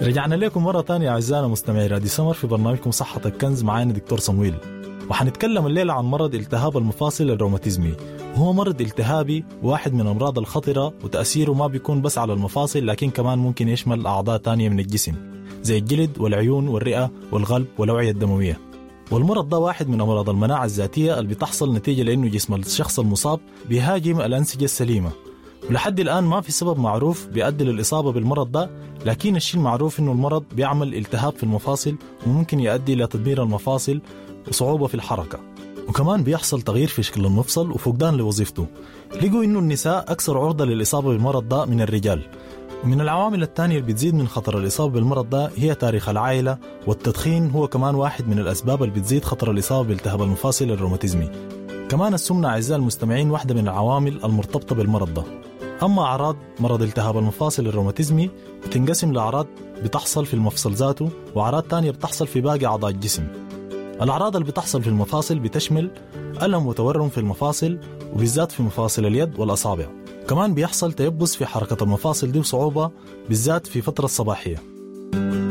رجعنا لكم مرة تانية أعزائنا مستمعي رادي سمر في برنامجكم صحة الكنز معانا دكتور صمويل وحنتكلم الليلة عن مرض التهاب المفاصل الروماتيزمي وهو مرض التهابي واحد من الأمراض الخطرة وتأثيره ما بيكون بس على المفاصل لكن كمان ممكن يشمل أعضاء تانية من الجسم زي الجلد والعيون والرئة والقلب والأوعية الدموية والمرض ده واحد من أمراض المناعة الذاتية اللي بتحصل نتيجة لأنه جسم الشخص المصاب بيهاجم الأنسجة السليمة ولحد الآن ما في سبب معروف بيؤدي للإصابة بالمرض ده لكن الشيء المعروف إنه المرض بيعمل التهاب في المفاصل وممكن يؤدي إلى تدمير المفاصل وصعوبة في الحركة وكمان بيحصل تغيير في شكل المفصل وفقدان لوظيفته لقوا إنه النساء أكثر عرضة للإصابة بالمرض ده من الرجال ومن العوامل الثانية اللي بتزيد من خطر الإصابة بالمرض ده هي تاريخ العائلة والتدخين هو كمان واحد من الأسباب اللي بتزيد خطر الإصابة بالتهاب المفاصل الروماتيزمي كمان السمنة أعزائي المستمعين واحدة من العوامل المرتبطة بالمرض ده أما أعراض مرض التهاب المفاصل الروماتيزمي بتنقسم لأعراض بتحصل في المفصل ذاته وأعراض تانية بتحصل في باقي أعضاء الجسم الأعراض اللي بتحصل في المفاصل بتشمل ألم وتورم في المفاصل وبالذات في مفاصل اليد والأصابع كمان بيحصل تيبس في حركة المفاصل دي وصعوبة بالذات في فترة الصباحية